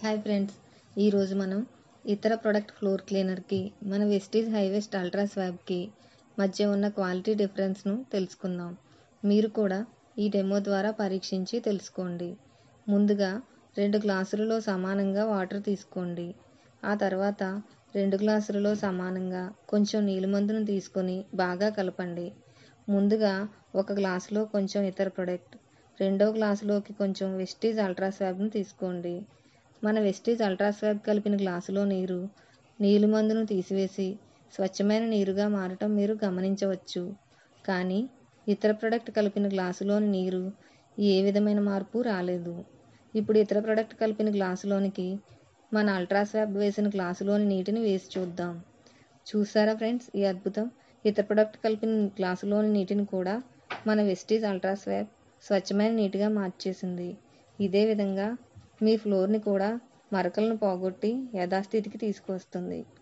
hi friends ఈరోజు మనం ఇతర ప్రొడక్ట్ ఫ్లోర్ క్లీనర్కి మన వెస్టీజ్ హైవెస్ట్ అల్ట్రా స్వాబ్కి మధ్య ఉన్న క్వాలిటీ డిఫరెన్స్ను తెలుసుకుందాం మీరు కూడా ఈ డెమో ద్వారా పరీక్షించి తెలుసుకోండి ముందుగా రెండు గ్లాసులలో సమానంగా వాటర్ తీసుకోండి ఆ తర్వాత రెండు గ్లాసులలో సమానంగా కొంచెం నీలిమందును తీసుకొని బాగా కలపండి ముందుగా ఒక గ్లాసులో కొంచెం ఇతర ప్రొడక్ట్ రెండో గ్లాసులోకి కొంచెం వెస్టీజ్ అల్ట్రా స్వాబ్ను తీసుకోండి మన వెస్టీజ్ అల్ట్రా స్వాబ్ కలిపిన గ్లాసులో నీరు నీలి మందును తీసివేసి స్వచ్ఛమైన నీరుగా మారటం మీరు గమనించవచ్చు కానీ ఇతర ప్రొడక్ట్ కలిపిన గ్లాసులోని నీరు ఏ విధమైన మార్పు రాలేదు ఇప్పుడు ఇతర ప్రొడక్ట్ కలిపిన గ్లాసులోనికి మన అల్ట్రా స్వాబ్ వేసిన గ్లాసులోని నీటిని వేసి చూద్దాం చూసారా ఫ్రెండ్స్ ఈ అద్భుతం ఇతర ప్రొడక్ట్ కలిపిన గ్లాసులోని నీటిని కూడా మన వెస్టీజ్ అల్ట్రా స్వాబ్ స్వచ్ఛమైన నీటిగా మార్చేసింది ఇదే విధంగా మీ ఫ్లోర్ని కూడా మరకలను పోగొట్టి యథాస్థితికి తీసుకువస్తుంది